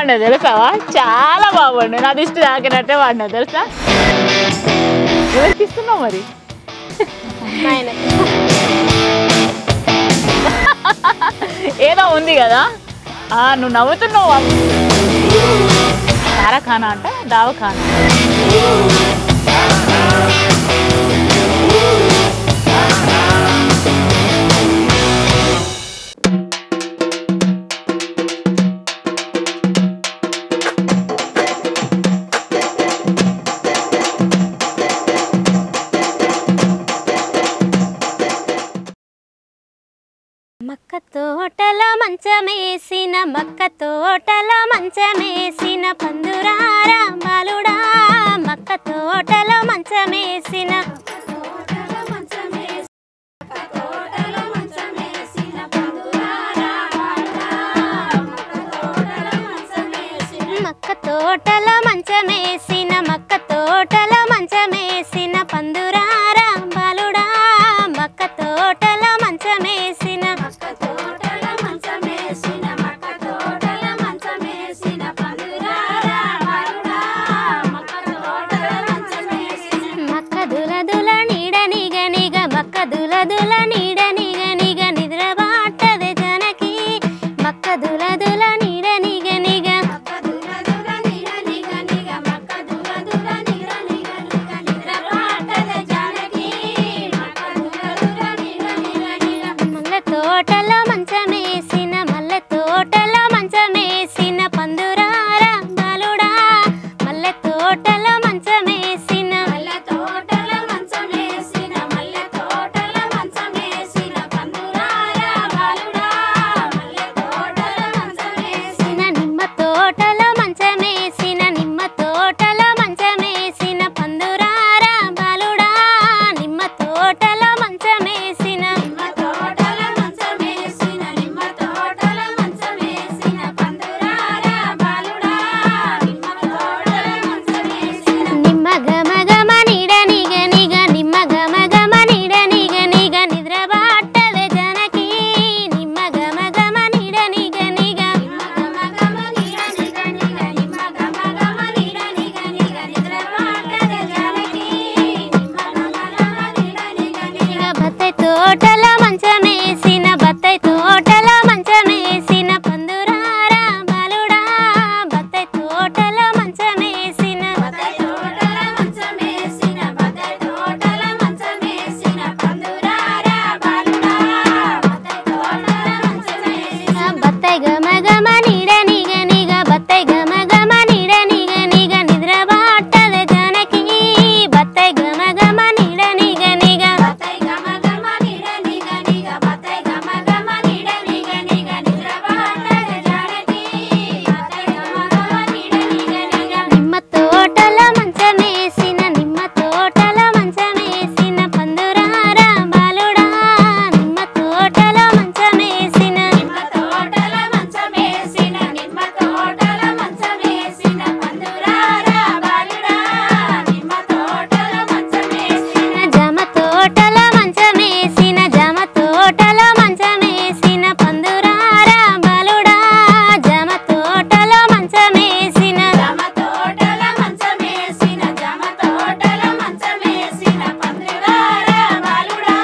పాడినా తెలుసావా చాలా బాగుండు నా దిష్టి తాకినట్టే పాడినా తెలుసా ఎవరికి ఇస్తున్నావు మరి ఆయన ఏదో ఉంది కదా ఆ, నువ్వు నవ్వుతున్నావు తారఖానా అంట దావఖానా మక్క తోటలో మంచమేసిన మక్క తోటలో మంచమేసిన పందురారా బాలుడా మక్క తోటలో మంచమేసిన మక్క తోటలో మంచమేసిన మక్క తోటలో మంచమేసిన పందురారా బాలుడా మక్క తోటలో మంచమేసిన మక్క తోటలో మంచమేసిన మక్క తోటలో మంచమేసిన పందురారా బాలుడా మక్క తోటలో మంచమేసిన మక్క దుల దుల నీడ నిగ నిగ మక్క దుల దుల నీడ నిగ నిగ నిద్ర బాటది జనకి మక్క దుల దుల నీడ నిగ నిగ మక్క దుల దుల నీడ నిగ నిగ మక్క దుల దుల నీడ నిగ నిగ నిద్ర బాటది జనకి మక్క దుల దుల నీడ నిగ నిగ మల్లె తోటలో మంచమేసిన మల్లె తోటలో మంచమేసిన పందురారా బాలుడా మల్లె తోటలో మంచమేసిన మల్లె తోటలో మంచమేసిన మల్లె తోటలో మంచమేసిన పందురారా బాలుడా మల్లె తోటలో మంచమేసిన నిమ్మ తోటలో మంచమేసిన నిమ్మ తోటలో మంచమేసిన పందురారా బాలుడా నిమ్మ తోటలో మంచమేసిన నిమ్మ తోటలో మంచమేసిన నిమ్మ తోటలో మంచమేసిన పందురారా బాలుడా నిమ్మ తోటలో మంచమేసిన నిమ్మ గమ గమ నిడ నిగ నిగ నిమ్మ గమ గమ నిడ నిగ నిగ నిద్ర బాటదే జనకి నిమ్మ గమ గమ నిడ నిగ నిగ నిమ్మ గమ గమ నిడ నిగ నిగ నిమ్మ గమ గమ నిడ నిగ నిగ నిద్ర బాటదే జనకి నిమ్మ గమ గమ నిడ నిగ నిగ బత్తై తోటలో మంచమేసిన బత్తై తోటలో మంచమేసిన పందురారా బాలుడా బత్తై తోటలో మంచమేసిన బత్తై తోటలో మంచమేసిన బత్తై తోటలో మంచమేసిన పందురారా బాలుడా బత్తై తోటలో మంచమేసిన బత్తై గమ గమ నీడ నిగ నిగ బత్తై గమ గమ నీడ నిగ నిగ నిద్ర బాటద జనకి బత్తై గమ గమ నీడ నిగ నిగ బత్తై గమ గమ నీడ నిగ నిగ బత్తై గమ గమ నీడ నిగ నిగ నిద్ర బాటద జనకి బత్తై గమ గమ నీడ నిగ నిగ నిమ్మ తోటలో మంచమేసిన నిమ్మ తోటలో మంచమేసిన పందురారా బాలుడా నిమ్మ తోటలో మంచమేసిన నిమ్మ తోటలో మంచమేసిన నిమ్మ తోటలో మంచమేసిన పందురారా బాలుడా నిమ్మ తోటలో మంచమేసిన జమ తోటలో మంచమేసిన జమ తోటలో మంచమేసిన పందురారా బాలుడా జమ తోటలో మంచమేసిన జమ తోటలో మంచమేసిన జమ తోటలో మంచమేసిన పందురారా బాలుడా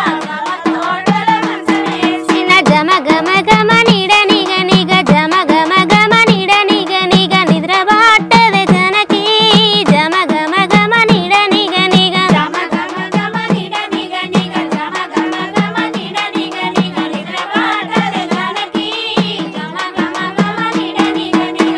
జమ తోటలో మంచమేసిన జమ గమ గమ నిడ నిగ నిగ జమ గమ గమ నిడ నిగ నిగ నిద్ర బాటదే జనకి జమ గమ గమ నిడ నిగ నిగ జమ గమ గమ నిడ నిగ నిగ జమ గమ గమ నిడ నిగ నిగ నిద్ర బాటదే జనకి జమ గమ గమ నిడ నిగ నిగ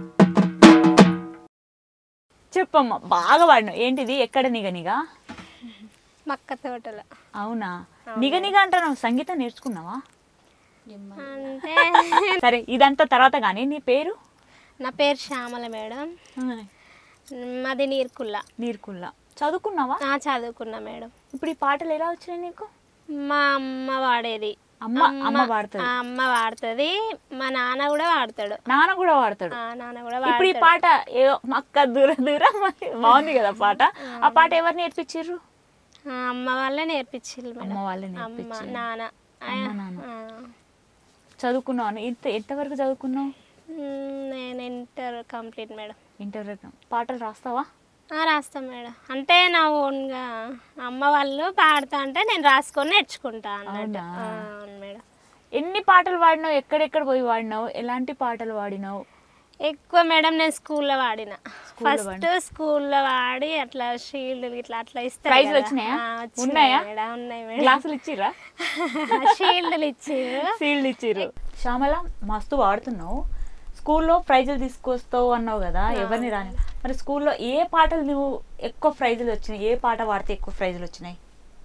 చెప్పమ్మా బాగా పాడినావు ఏంటిది ఎక్కడ నిగనిగా మక్క తోటలో అవునా నిగనిగా అంటున్నావు సంగీతం నేర్చుకున్నావా అంటే సరే ఇదంతా తర్వాత కానీ నీ పేరు నా పేరు శ్యామల మేడం మాది నీర్కుల్ల నీర్కుల్లా చదువుకున్నావా ఆ, చదువుకున్నా మేడం ఇప్పుడు ఈ పాటలు ఎలా వచ్చినాయి నీకు మా అమ్మ వాడేది అమ్మ అమ్మ పాడుతుంది ఆ, అమ్మ వాడుతుంది మా నాన్న కూడా వాడతాడు నాన్న కూడా వాడతాడు ఆ, నాన్న కూడా ఇప్పుడు ఈ వాడతాడు పాట ఏదో మక్క దూర దూర మరి బాగుంది కదా పాట ఆ పాట ఎవరు నేర్పించారు ఆ, అమ్మ వాళ్ళే నేర్పించింది అమ్మ మేడం వాళ్ళే అమ్మ నేర్పించారు నాన్న అమ్మ, నాన్న. ఆ, చదువుకున్నావు ఇంత ఎంతవరకు చదువుకున్నావు మ్మ్, నేను ఇంటర్ కంప్లీట్ మేడం ఇంటర్ పాటలు రాస్తావా ఆ, రాస్తాం మేడం అంటే నా ఓన్గా అమ్మ వాళ్ళు పాడుతా అంటే నేను రాసుకొని నేర్చుకుంటా అన్నట్టు అవునా? ఆ, అవును మేడం ఎన్ని పాటలు వాడినావు ఎక్కడెక్కడ పోయి వాడినావు ఎలాంటి పాటలు వాడినావు ఎక్కువ మేడం నేను స్కూల్లో వాడిన స్కూల్లో ఫస్ట్ స్కూల్లో వాడి అట్లా షీల్డ్ ఇట్లా అట్లా ఇస్తారు ప్రైజ్లు కదా. వచ్చినాయా? ఆ, వచ్చినాయి ఉన్నాయా? మేడం ఉన్నాయి మేడం గ్లాసులు ఇచ్చిర్రా షీల్డ్లు ఇచ్చిర్రు సీల్డ్ ఇచ్చిర్రు శ్యామల మస్తు వాడుతున్నావు స్కూల్లో ప్రైజులు తీసుకొస్తావు అన్నావు కదా ఎవరిని రాని మరి స్కూల్లో ఏ పాటలు నువ్వు ఎక్కువ ప్రైజులు వచ్చినాయి ఏ పాట వాడితే ఎక్కువ ప్రైజులు వచ్చినాయి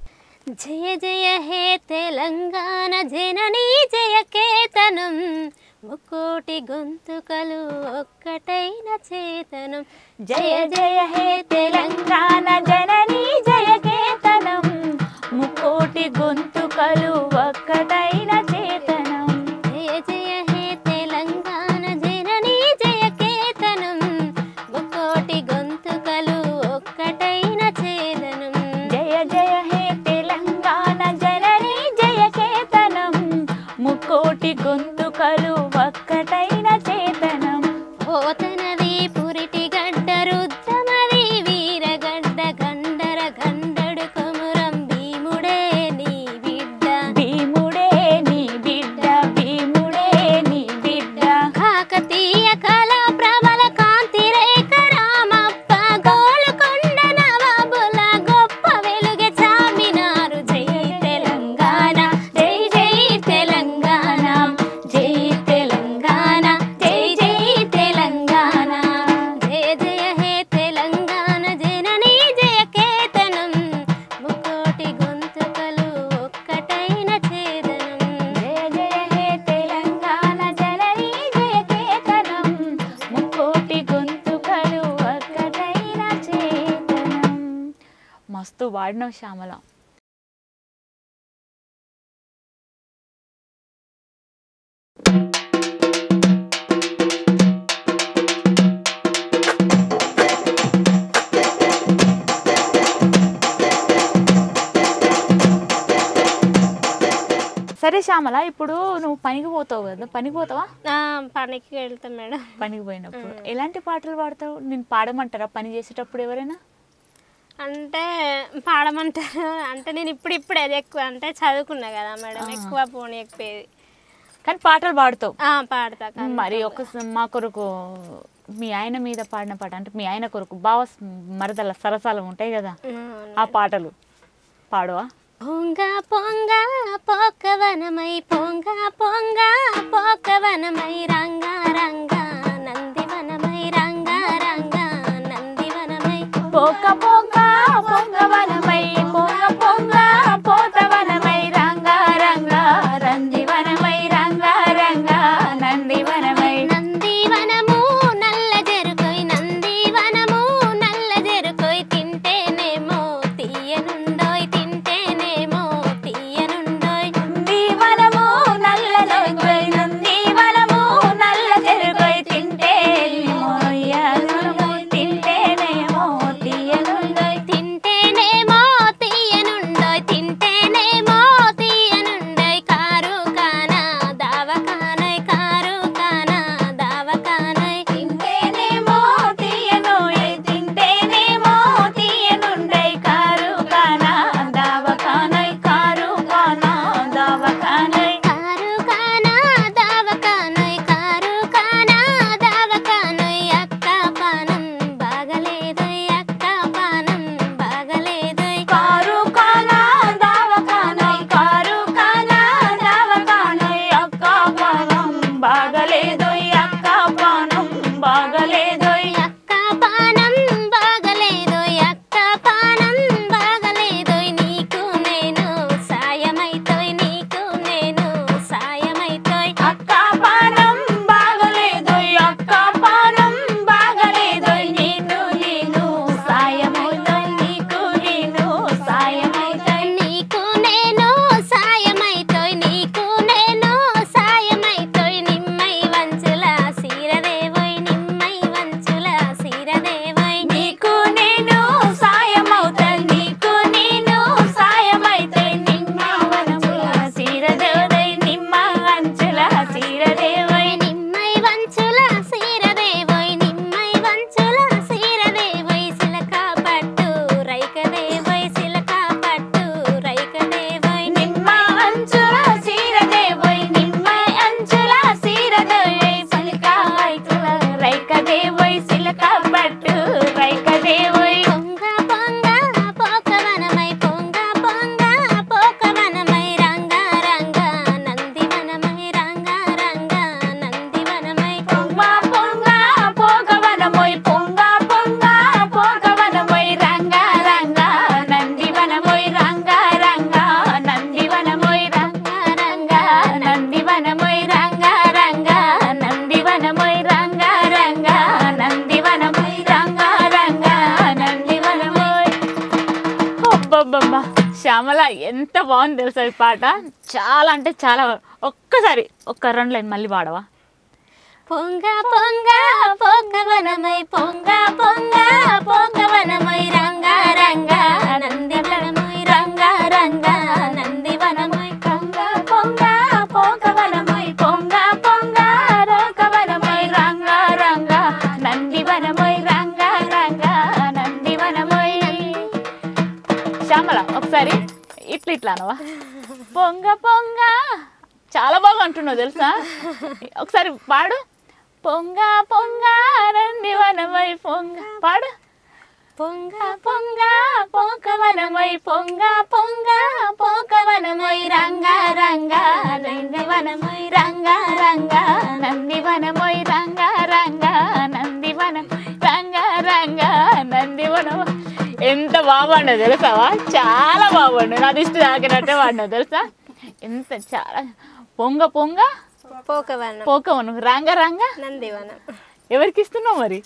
జయ జయ హే తెలంగాణ జననీ జయ కేతనం ముక్కోటి గొంతుకలు ఒక్కటైన చేతనం జయ జయ హే తెలంగాణ జననీ జయ కేతనం ముక్కోటి గొంతుకలు ఒక్కటైన చేతనం జయ జయ హే తెలంగాణ జననీ జయ కేతనం ముక్కోటి గొంతుకలు ఒక్కటైన చేతనం జయ జయ హే తెలంగాణ జననీ జయ కేతనం ముక్కోటి గొంతుకలు ఒక్కటైన చేతనం పోతనది పురిటి గడ్డ రుద్రమది వీరగడ్డ గండర గండడు కొమురం భీముడే నీ బిడ్డ భీముడే నీ బిడ్డ భీముడే నీ బిడ్డ కాకతీయ కళా ప్రబల కాంతి రేఖ రామప్ప గోలుకొండ నవాబుల గొప్ప వెలుగె చామినారు జై తెలంగాణ జై జై తెలంగాణ జై తెలంగాణ జై జై తెలంగాణ జయ జయ హే తెలంగాణ జననీ జయ కేతనం ముక్కోటి గొంతుకలు ఒక్కటైన చేదనం జయ జయ హే తెలంగాణ జననీ జయ కేతనం ముక్కోటి గొంతుకలు ఒక్కటైన చేతనం మస్తు వాడినావు శ్యామల సరే శ్యామల ఇప్పుడు నువ్వు పనికి పోతావు కదా పనికి పోతావా ఆ, పనికి వెళ్తాం మేడం పనికి పోయినప్పుడు ఎలాంటి పాటలు పాడతావు నేను పాడమంటారా పని చేసేటప్పుడు ఎవరైనా అంటే పాడమంటారు అంటే నేను ఇప్పుడు ఇప్పుడే అది ఎక్కువ అంటే చదువుకున్నా కదా మేడం ఎక్కువ పోనీ ఎక్కువేది కానీ పాటలు పాడుతావు ఆ, పాడతా కానీ. మరి ఒక మా కొరకు మీ ఆయన మీద పాడిన పాట అంటే మీ ఆయన కొరకు బావ మరదల సరసాలు ఉంటాయి కదా అవును. ఆ పాటలు పాడవా పొంగ పొంగ పోకవనమై పొంగ పొంగ పోకవనమై రంగ రంగ నందివనమై రంగ రంగ నందివనమై పోక పోక పొంగవనమై పొంగ పొంగ పోతవనమై రంగ రంగ రందివనమై రంగ రంగ నందివనమై నందివనము నల్ల జరుకోయ్ నందివనము నల్ల జరుకోయ్ తింటేనేమో తీయనుండోయ్ తింటేనేమో తీయనుండోయ్ నందివనము నల్ల నొగొయ్ నందివనము నల్ల చెరుగొయ్ తింటేనేమో యనుము తింటేనేమో తీయనుండొయ్ తింటేనేమో తీయనుండోయ్ తింటేనేమో తీయనుండోయ్ కారు కానా దావకానయ్ కారు కానా దావకానయ్ తింటేనేమో తీయనోయ్ తింటేనేమో తీయనుండై కారు కానా దావకానై కారు కానా దావకానై కారు కానా దావకానయ్ కారు కానా దావకానయ్ అక్క పానం బాగలేదోయ్ అక్క పానం బాగలేదోయ్ కారు కానా దావకానై కారు కానా దావకానై అక్క పానం బాగలేదోయ్ అక్క పానం బాగలేదోయ్ అక్క పానం బాగలేదోయ్ అక్క పానం బాగలేదోయ్ నీకు నేను సాయమైతోయ్ నీకు నేను సాయమైతోయ్ అక్క పానం బాగలేదోయ్ అక్క పానం బాగలేదోయ్ నీకు నేను సాయమైతోయ్ నీకు నేను సాయమైతోయ్ నీకు నేను సాయమైతోయ్ నీకు నేను సాయమైతోయ్ నిమ్మై వంచుల సీరదేవోయ్ నిమ్మై వంచుల దేవోయ్ సిలక పట్టు రైక దేవోయ్ పొంగ పొంగ పోకవనమై పొంగ పొంగ పోకవనమై రంగ రంగ నందివనమై రంగ రంగ నందివనమై పొంగ పొంగ పోగవనమోయ్ పొంగ పొంగ పోగవనమోయ్ రంగ రంగ నందివనమోయ్ రంగ రంగ నందివనమోయ్ రంగ రంగ నందివనమోయ్ రంగ రంగ నందివనమోయ్ రంగ రంగ నందివనమోయ్ రంగ రంగ నందివనమోయ్ అబ్బబ్బబ్బా శ్యామల ఎంత బాగుంది తెలుసా ఈ పాట చాలా అంటే చాలా ఒక్కసారి ఒక్క రెండు లైన్ మళ్ళీ పాడవా పొంగ పొంగ పోకవనమై పొంగ పొంగ పోకవనమై రంగ రంగ నందివనమై రంగ రంగ నందివనమై పొంగ పొంగ పోకవనమై పొంగ పొంగ రోకవనమై రంగ రంగ నందివనమై రంగ రంగ నందివనమై శ్యామల ఒకసారి ఇట్లా ఇట్లా అనవా పొంగ పొంగ చాలా బాగా అంటున్నావు తెలుసా ఒకసారి పాడు పొంగ పొంగ నందివనమై పొంగ పాడు పొంగ పొంగ పోకవనమై పొంగ పొంగ పోకవనమై రంగ రంగ నందివనమై రంగ రంగ నందివనమై రంగ రంగ నందివనం రంగ రంగ నందివనం ఎంత బాగుండదు తెలుసావా చాలా బాగుండు నా దిష్టి తాకినట్టే వాడినావు తెలుసా ఎంత చాలా పొంగ పొంగ పోకవనం పోకవను రంగ రంగ నందివనం ఎవరికి ఇస్తున్నావు మరి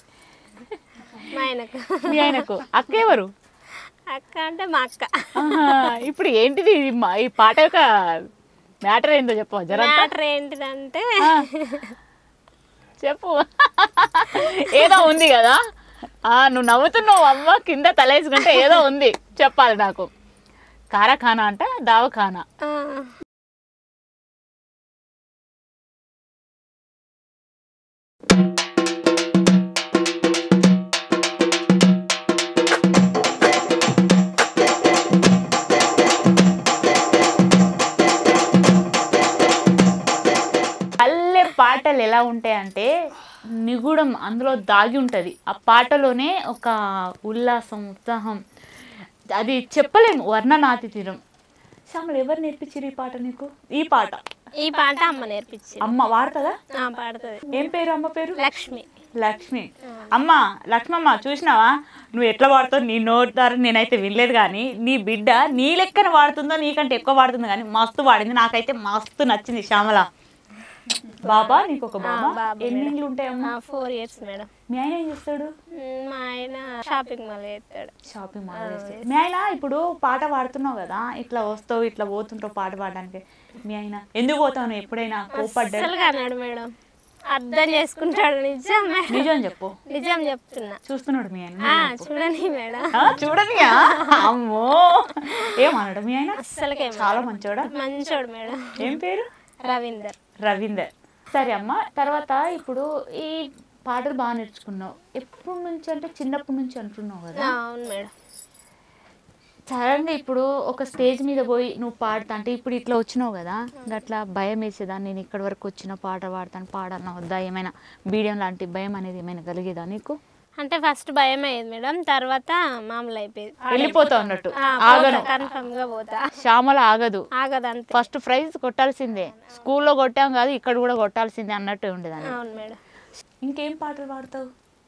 మా ఆయనకు మీ ఆయనకు అక్క ఎవరు అక్క అంటే మా అక్క ఆహా, ఇప్పుడు ఏంటిది ఇది మా- ఈ పాట యొక్క మ్యాటర్ ఏందో చెప్పు జర మ్యాటర్ ఏంటిదంటే చెప్పు ఏదో ఉంది కదా ఆ నువ్వు నవ్వుతున్నావు అమ్మ కింద తలేసుకుంటే ఏదో ఉంది చెప్పాలి నాకు కారఖానా అంట దావఖానా ఆ, పల్లె పాటలు ఎలా ఉంటాయంటే నిగూఢం అందులో దాగి ఉంటుంది ఆ పాటలోనే ఒక ఉల్లాసం ఉత్సాహం అది చెప్పలేము వర్ణనాతి తీరం శ్యామలు ఎవరు నేర్పించారు ఈ పాట నీకు ఈ పాట ఈ పాట అమ్మ నేర్పించింది అమ్మ వాడుతుందా ఆ, పాడుతుంది ఏం పేరు అమ్మ పేరు లక్ష్మి లక్ష్మి అమ్మ లక్ష్మమ్మ చూసినావా నువ్వు ఎట్లా వాడుతావు నీ నోటి ద్వారా నేనైతే వినలేదు కానీ నీ బిడ్డ నీ లెక్కన వాడుతుందో నీకంటే ఎక్కువ వాడుతుంది కానీ మస్తు వాడింది నాకైతే మస్తు నచ్చింది శ్యామల బాబా నీకు ఒక బాబా బాబు ఎన్ని ఇండ్లు ఉంటాయమ్మా ఫోర్ ఇయర్స్ మేడం మీ ఆయన ఏం చేస్తాడు మ్, మా ఆయన షాపింగ్ మాల్ చేస్తాడు షాపింగ్ మాల్ చేస్తాడు మీ ఆయన ఇప్పుడు పాట పాడుతున్నావు కదా ఇట్లా వస్తావు ఇట్లా పోతుంటావు పాట పాడడానికి మీ ఆయన ఎందుకు పోతావు నువ్వు ఎప్పుడైనా కోపడ్డాడు అసలుగా అన్నాడు మేడం అర్థం చేసుకుంటాడు నిజం మేడం నిజం చెప్పు నిజం చెప్తున్నా చూస్తున్నాడు మీ ఆయన ఆ, నిజం చెప్పు. చూడని మేడం ఆ, చూడనియా అమ్మో ఏమన్నాడు మీ ఆయన అస్సలకే చాలా మంచోడా మంచోడు మేడం ఏం పేరు రవీందర్ రవీందర్ సరే అమ్మ తర్వాత ఇప్పుడు ఈ పాటలు బాగా నేర్చుకున్నావు ఎప్పటి నుంచి అంటే చిన్నప్పటి నుంచి అంటున్నావు కదా ఆ, అవును మేడం సడన్గా ఇప్పుడు ఒక స్టేజ్ మీద పోయి నువ్వు పాడతా అంటే ఇప్పుడు ఇట్లా వచ్చినావు కదా అట్లా భయం వేసేదాన్ని నేను ఇక్కడి వరకు వచ్చిన పాట పాడతాను పాడాలన్నా వద్దా ఏమైనా బీడియం లాంటి భయం అనేది ఏమైనా కలిగేదా నీకు అంటే ఫస్ట్ భయం అయ్యేది మేడం తర్వాత మామూలు అయిపోయేది వెళ్ళిపోతావు అన్నట్టు ఆగను కన్ఫర్మ్ గా పోతా శ్యామల ఆగదు ఆగదు అంతే ఫస్ట్ ప్రైజ్ కొట్టాల్సిందే స్కూల్లో కొట్టాం కాదు ఇక్కడ కూడా కొట్టాల్సిందే అన్నట్టు ఉండేదాన్ని అవును మేడం ఇంకేం పాటలు పాడతావు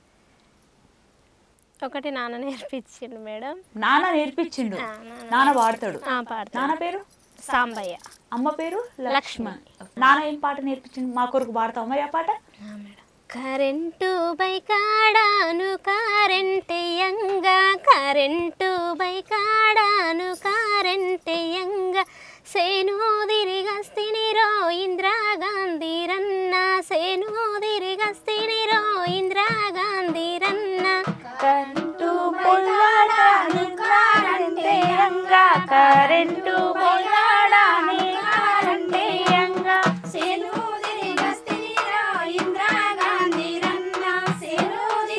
ఒకటి నాన్న నేర్పించిండు మేడం నాన్న నేర్పించిండు ఆ, నాన్న. నాన్న పాడతాడు ఆ, పాడతా నాన్న పేరు సాంబయ్య అమ్మ పేరు లక్ష్మి. నాన్న ఏం పాట నేర్పించిండు మా కొరకు పాడతావు మరి ఆ పాట కరెంటు బైకాడాను కారెంటెయ్యంగా కరెంటు బైకాడాను కారెంటెయ్యంగా సేను తిరిగస్తినిరో ఇందిరాగాంధీ రన్న సేను తిరిగస్తినిరో ఇందిరాగాంధీ రన్న కరెంటు పొల్లాడాని కారంటే యంగా కరెంటు పొల్లాడాని కారంటే యంగా సేను తిరిగస్తినిరా ఇందిరాగాంధీ రన్న సేను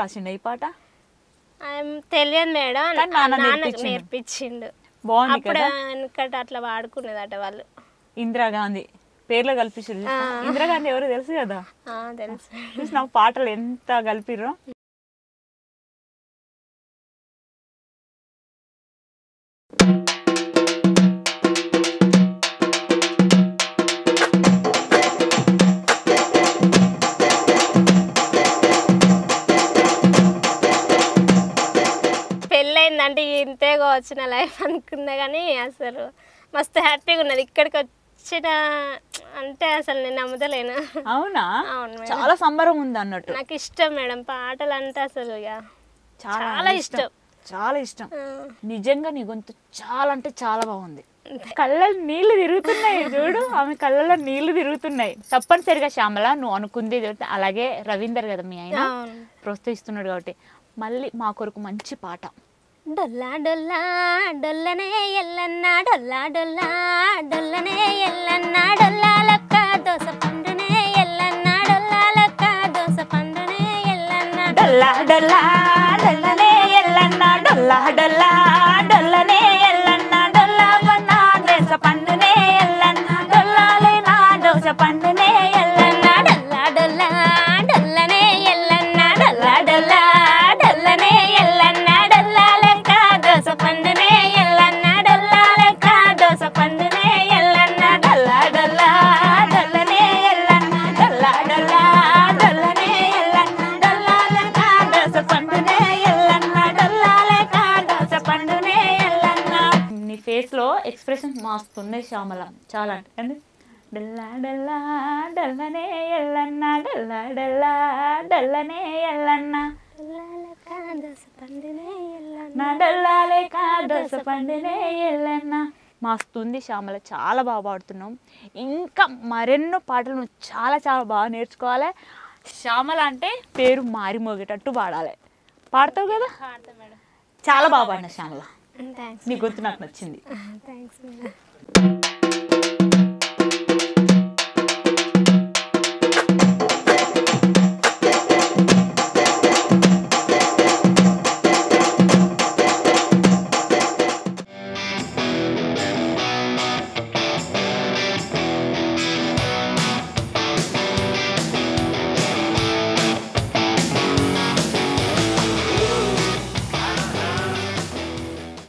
రాసిండు ఈ పాట ఆమ్, తెలియదు మేడం కానీ నాన్న నాన్న నేర్పించిండు. నేర్పించిండు బాగుంది అప్పుడు కదా వెనకట అట్లా వాడుకునేదట వాళ్ళు ఇందిరాగాంధీ పేర్లో కలిపిస్తారు ఇందిరాగాంధీ ఎవరు తెలుసు కదా ఆ, తెలుసు చూసిన పాటలు ఎంత కలిపిర్రో పెళ్ళయిందంటే ఇంతే వచ్చిన లైఫ్ అనుకున్నా కానీ అసలు మస్తు హ్యాపీగా ఉన్నది ఇక్కడికి వచ్చిన అంటే అసలు నేను నమ్మదలేను అవునా అవును మేడం. చాలా సంబరం ఉంది అన్నట్టు నాకు ఇష్టం మేడం పాటలు అంటే అసలు ఇక చాలా చాలా ఇష్టం. చాలా ఇష్టం ఆ, నిజంగా నీ గొంతు చాలా అంటే చాలా బాగుంది కళ్ళలో నీళ్లు తిరుగుతున్నాయి చూడు ఆమె కళ్ళలో నీళ్లు తిరుగుతున్నాయి తప్పనిసరిగా శ్యామల నువ్వు అనుకుంది ఏదైతే అలాగే రవీందర్ కదా మీ ఆయన అవును. ప్రోత్సహిస్తున్నాడు కాబట్టి మళ్ళీ మా కొరకు మంచి పాట డొల్లా డొల్లా డొల్లనే ఎల్లన్న డొల్లా డొల్లా డొల్లనే ఎల్లన్న డొల్లాలక్క దోస పండునే ఎల్లన్న డొల్లాలక్క దోస పండునే ఎల్లన్న డొల్లా డొల్లా డొల్లనే ఎల్లన్న డొల్లా డొల్లా డొల్లనే ఎల్లన్న డొల్లా బన్నా దేశ పండునే ఎల్లన్న డొల్లాలే నా దోశ పండునే ఎల్లన్న డొల్లా డొల్లా డొల్లనే ఎల్లన్న డొల్లా డొల్లా డొల్లనే ఎల్లన్న డొల్లాలక్క దోస పండునే ఎల్లన్న డొల్లాలక్క దోస పండునే ఎల్లన్న డొల్లా డొల్లా డొల్లనే ఎల్లన్న డొల్లా డొల్లా డొల్లనే ఎల్లన్న డొల్లాలే నా దోశ పండునే ఎల్లన్న డొల్లాలే నా దోశ పండునే ఎల్లన్న నీ ఫేస్ లో ఎక్స్ప్రెషన్ మాస్తున్నాయి శ్యామల చాలా అంటే డల్లా డల్లా డల్లనే ఎల్లన్న డల్లా డల్లా డల్లనే ఎల్లన్న డొల్లాలక్క దోస పండునే ఎల్లన్న నా డల్లాలే కా దోశ పండునే ఎల్లన్న మస్తుంది శ్యామల చాలా బాగా పాడుతున్నాం ఇంకా మరెన్నో పాటలు నువ్వు చాలా చాలా బాగా నేర్చుకోవాలి శ్యామల అంటే పేరు మారి మోగేటట్టు పాడాలి పాడతావు కదా పాడతా మేడం చాలా బాగా పాడిన శ్యామల థ్యాంక్స్ నీ గొంతు నాకు నచ్చింది థ్యాంక్స్ మేడం